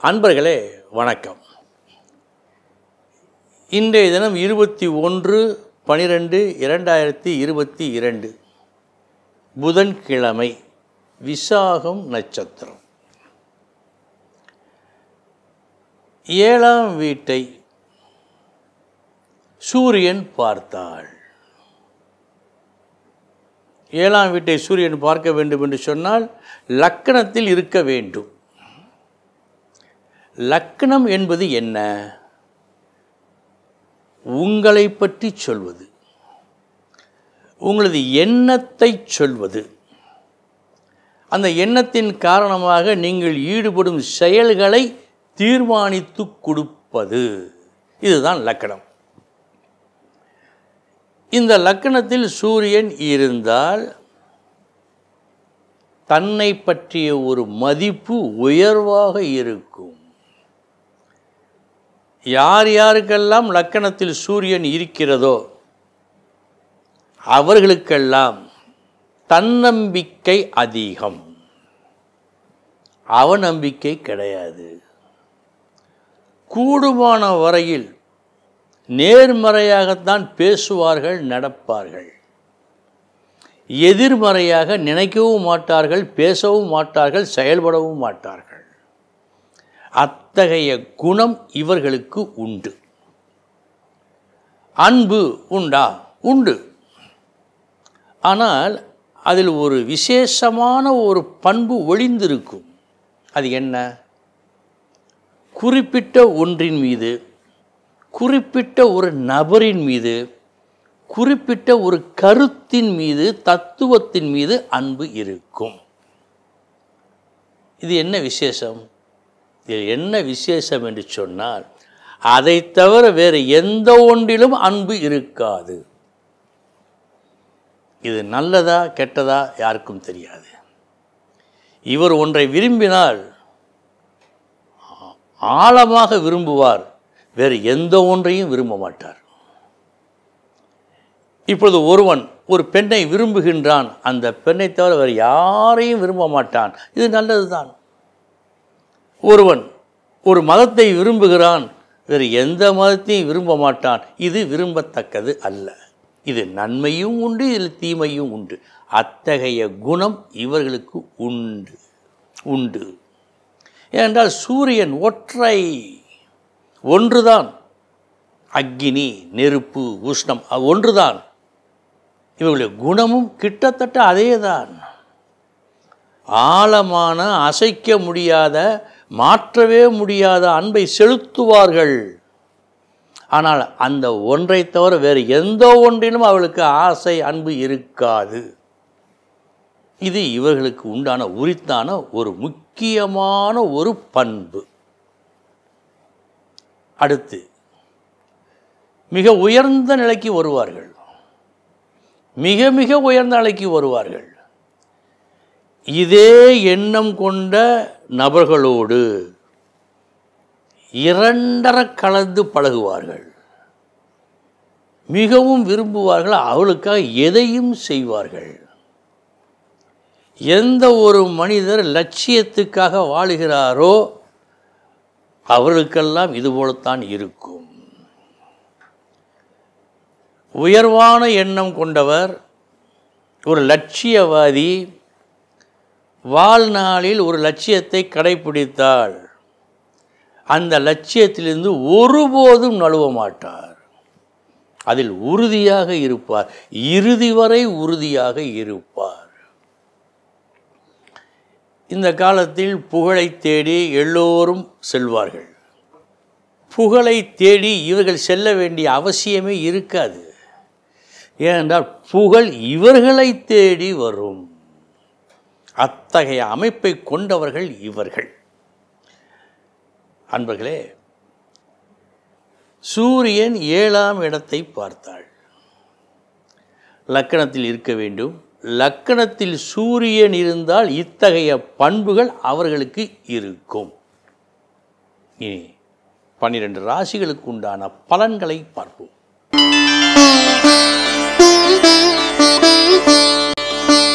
அன்பர்களே வணக்கம் இன்றைய தினம் இருபத்தி ஒன்று பனிரெண்டு இரண்டாயிரத்தி இருபத்தி இரண்டு புதன்கிழமை விசாகம் நட்சத்திரம் ஏழாம் வீட்டை சூரியன் பார்த்தாள் ஏழாம் வீட்டை சூரியன் பார்க்க வேண்டும் என்று சொன்னால் லக்கணத்தில் இருக்க வேண்டும் லக்கணம் என்பது என்ன உங்களை பற்றி சொல்வது உங்களது எண்ணத்தை சொல்வது அந்த எண்ணத்தின் காரணமாக நீங்கள் ஈடுபடும் செயல்களை தீர்மானித்து கொடுப்பது இதுதான் லக்கணம் இந்த லக்கணத்தில் சூரியன் இருந்தால் தன்னை பற்றிய ஒரு மதிப்பு உயர்வாக இருக்கும் யார் யாருக்கெல்லாம் லக்கணத்தில் சூரியன் இருக்கிறதோ அவர்களுக்கெல்லாம் தன்னம்பிக்கை அதிகம் அவநம்பிக்கை கிடையாது கூடுமான வரையில் நேர்மறையாகத்தான் பேசுவார்கள் நடப்பார்கள் எதிர்மறையாக நினைக்கவும் மாட்டார்கள் பேசவும் மாட்டார்கள் செயல்படவும் மாட்டார்கள் அத்தகைய குணம் இவர்களுக்கு உண்டு அன்பு உண்டா உண்டு ஆனால் அதில் ஒரு விசேஷமான ஒரு பண்பு ஒளிந்திருக்கும் அது என்ன குறிப்பிட்ட ஒன்றின் மீது குறிப்பிட்ட ஒரு நபரின் மீது குறிப்பிட்ட ஒரு கருத்தின் மீது தத்துவத்தின் மீது அன்பு இருக்கும் இது என்ன விசேஷம் இதில் என்ன விசேஷம் என்று சொன்னால் அதை தவிர வேறு எந்த ஒன்றிலும் அன்பு இருக்காது இது நல்லதா கெட்டதா யாருக்கும் தெரியாது இவர் ஒன்றை விரும்பினால் ஆழமாக விரும்புவார் வேறு எந்த ஒன்றையும் விரும்ப மாட்டார் இப்பொழுது ஒருவன் ஒரு பெண்ணை விரும்புகின்றான் அந்த பெண்ணை தவிர வேறு யாரையும் விரும்ப மாட்டான் இது நல்லதுதான் ஒருவன் ஒரு மதத்தை விரும்புகிறான் வேறு எந்த மதத்தையும் விரும்ப மாட்டான் இது விரும்பத்தக்கது அல்ல இது நன்மையும் உண்டு இதில் தீமையும் உண்டு அத்தகைய குணம் இவர்களுக்கு உண்டு உண்டு ஏனென்றால் சூரியன் ஒற்றை ஒன்றுதான் அக்கினி நெருப்பு உஷ்ணம் அது ஒன்றுதான் இவர்களுடைய குணமும் கிட்டத்தட்ட அதேதான் ஆழமான அசைக்க முடியாத மாற்றவே முடியாத அன்பை செலுத்துவார்கள் ஆனால் அந்த ஒன்றை தவிர வேறு எந்த ஒன்றிலும் அவளுக்கு ஆசை அன்பு இருக்காது இது இவர்களுக்கு உண்டான உரித்தான ஒரு முக்கியமான ஒரு பண்பு அடுத்து மிக உயர்ந்த நிலைக்கு வருவார்கள் மிக மிக உயர்ந்த நிலைக்கு வருவார்கள் இதே எண்ணம் கொண்ட நபர்களோடு இரண்டர கலந்து பழகுவார்கள் மிகவும் விரும்புவார்கள் அவளுக்காக எதையும் செய்வார்கள் எந்த ஒரு மனிதர் லட்சியத்துக்காக வாழுகிறாரோ அவர்களுக்கெல்லாம் இதுபோலத்தான் இருக்கும் உயர்வான எண்ணம் கொண்டவர் ஒரு லட்சியவாதி வாழ்நாளில் ஒரு லட்சியத்தை கடைபிடித்தால் அந்த லட்சியத்திலிருந்து ஒருபோதும் நழுவ மாட்டார் அதில் உறுதியாக இருப்பார் இறுதி வரை உறுதியாக இருப்பார் இந்த காலத்தில் புகழை தேடி எல்லோரும் செல்வார்கள் புகழை தேடி இவர்கள் செல்ல வேண்டிய அவசியமே இருக்காது ஏனென்றால் புகழ் இவர்களை தேடி வரும் அத்தகைய அமைப்பை கொண்டவர்கள் இவர்கள் அன்பர்களே சூரியன் ஏழாம் இடத்தை பார்த்தாள் லக்கணத்தில் இருக்க வேண்டும் லக்கணத்தில் சூரியன் இருந்தால் இத்தகைய பண்புகள் அவர்களுக்கு இருக்கும் இனி பன்னிரண்டு ராசிகளுக்கு உண்டான பலன்களை பார்ப்போம்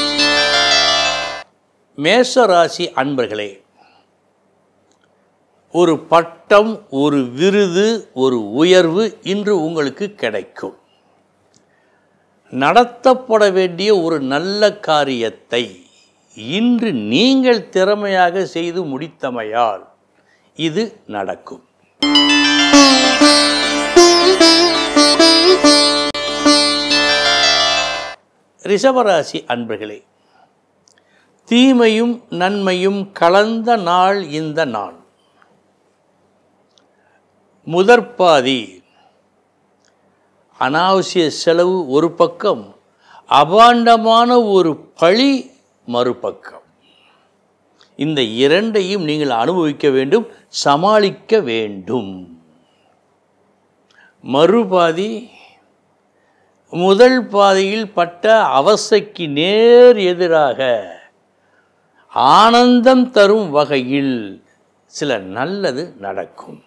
மேச ராசி அன்பர்களே ஒரு பட்டம் ஒரு விருது ஒரு உயர்வு இன்று உங்களுக்கு கிடைக்கும் நடத்தப்பட வேண்டிய ஒரு நல்ல காரியத்தை இன்று நீங்கள் திறமையாக செய்து முடித்தமையால் இது நடக்கும் ரிஷபராசி அன்பர்களே தீமையும் நன்மையும் கலந்த நாள் இந்த நாள் முதற்பாதி அனாவசிய செலவு ஒரு பக்கம் அபாண்டமான ஒரு பழி மறுபக்கம் இந்த இரண்டையும் நீங்கள் அனுபவிக்க வேண்டும் சமாளிக்க வேண்டும் மறுபாதி முதல் பாதையில் பட்ட அவசைக்கு நேர் எதிராக ஆனந்தம் தரும் வகையில் சில நல்லது நடக்கும்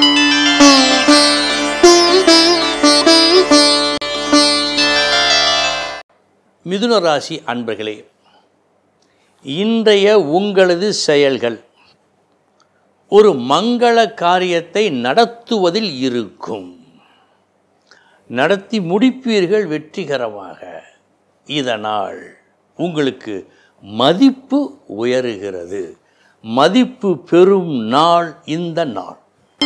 மிதுன ராசி அன்பர்களே இன்றைய உங்களது செயல்கள் ஒரு மங்கள காரியத்தை நடத்துவதில் இருக்கும் நடத்தி முடிப்பீர்கள் வெற்றிகரமாக இதனால் உங்களுக்கு மதிப்பு உயருகிறது மதிப்பு பெறும் நாள் இந்த நாள்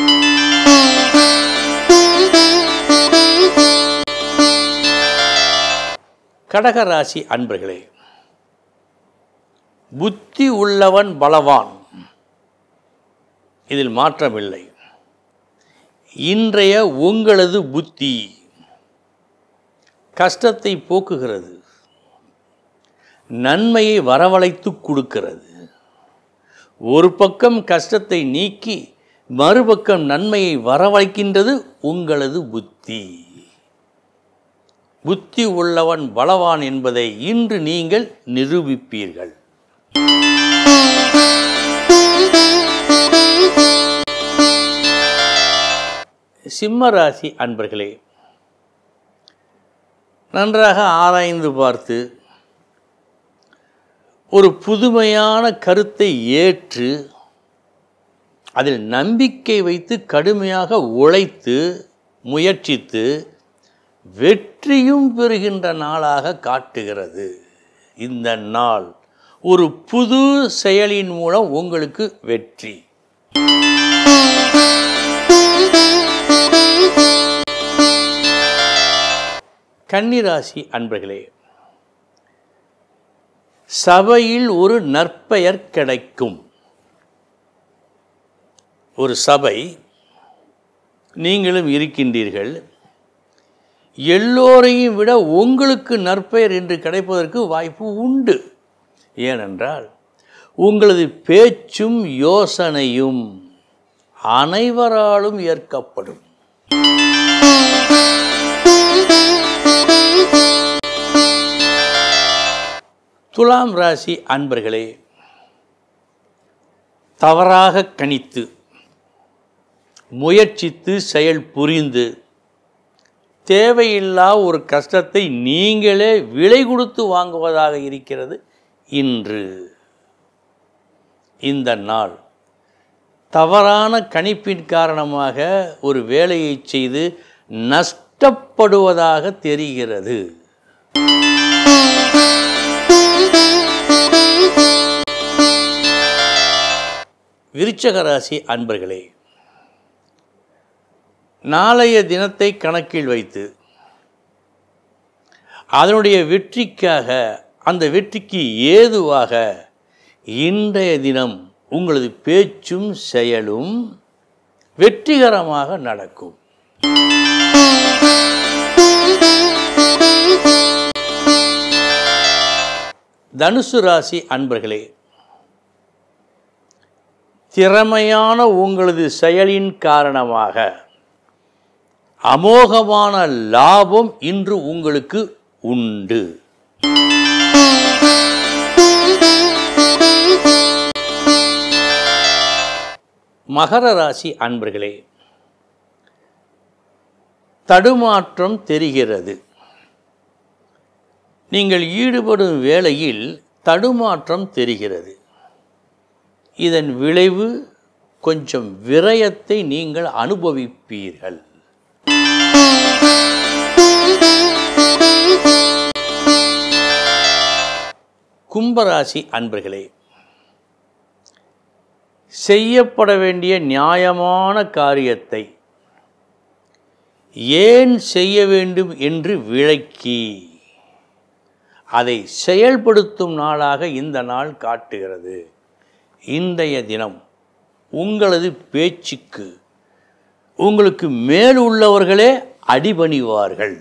கடகராசி அன்பர்களே புத்தி உள்ளவன் பலவான் இதில் மாற்றமில்லை இன்றைய உங்களது புத்தி கஷ்டத்தை போக்குகிறது நன்மையை வரவழைத்து கொடுக்கிறது ஒரு பக்கம் கஷ்டத்தை நீக்கி மறுபக்கம் நன்மையை வரவழைக்கின்றது உங்களது புத்தி புத்தி உள்ளவன் பலவான் என்பதை இன்று நீங்கள் நிரூபிப்பீர்கள் சிம்மராசி அன்பர்களே நன்றாக ஆராய்ந்து பார்த்து ஒரு புதுமையான கருத்தை ஏற்று அதில் நம்பிக்கை வைத்து கடுமையாக உழைத்து முயற்சித்து வெற்றியும் பெறுகின்ற நாளாக காட்டுகிறது இந்த நாள் ஒரு புது செயலின் மூலம் உங்களுக்கு வெற்றி கன்னிராசி அன்பர்களே சபையில் ஒரு நற்பெயர் கிடைக்கும் ஒரு சபை நீங்களும் இருக்கின்றீர்கள் எல்லோரையும் விட உங்களுக்கு நற்பெயர் என்று கிடைப்பதற்கு வாய்ப்பு உண்டு ஏனென்றால் உங்களது பேச்சும் யோசனையும் அனைவராலும் ஏற்கப்படும் துலாம் ராசி அன்பர்களே தவறாக கணித்து முயற்சித்து செயல் புரிந்து தேவையில்லா ஒரு கஷ்டத்தை நீங்களே விலை கொடுத்து வாங்குவதாக இருக்கிறது இன்று இந்த நாள் தவறான கணிப்பின் காரணமாக ஒரு வேலையை செய்து நஷ்டப்படுவதாக தெரிகிறது விருச்சக ராசி அன்பர்களே நாளைய தினத்தை கணக்கில் வைத்து அதனுடைய வெற்றிக்காக அந்த வெற்றிக்கு ஏதுவாக இன்றைய தினம் உங்களது பேச்சும் செயலும் வெற்றிகரமாக நடக்கும் தனுசு ராசி அன்பர்களே திறமையான உங்களது செயலின் காரணமாக அமோகமான லாபம் இன்று உங்களுக்கு உண்டு மகர ராசி அன்பர்களே தடுமாற்றம் தெரிகிறது நீங்கள் ஈடுபடும் வேளையில் தடுமாற்றம் தெரிகிறது இதன் விளைவு கொஞ்சம் விரயத்தை நீங்கள் அனுபவிப்பீர்கள் கும்பராசி அன்பர்களே செய்யப்பட வேண்டிய நியாயமான காரியத்தை ஏன் செய்ய வேண்டும் என்று விளக்கி அதை செயல்படுத்தும் நாளாக இந்த நாள் காட்டுகிறது இன்றைய தினம் உங்களது பேச்சுக்கு உங்களுக்கு மேல் உள்ளவர்களே அடிபணிவார்கள்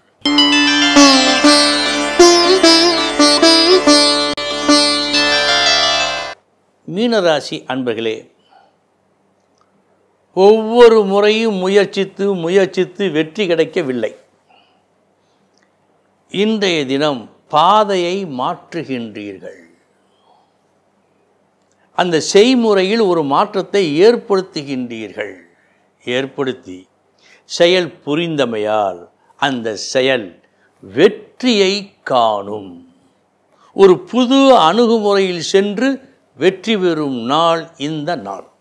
மீனராசி அன்பர்களே ஒவ்வொரு முறையும் முயற்சித்து முயற்சித்து வெற்றி கிடைக்கவில்லை இன்றைய தினம் பாதையை மாற்றுகின்றீர்கள் அந்த செய்முறையில் ஒரு மாற்றத்தை ஏற்படுத்துகின்றீர்கள் ஏற்படுத்தி செயல் புரிந்தமையால் அந்த செயல் வெற்றியை காணும் ஒரு புது அணுகுமுறையில் சென்று வெற்றி பெறும் நாள் இந்த நாள்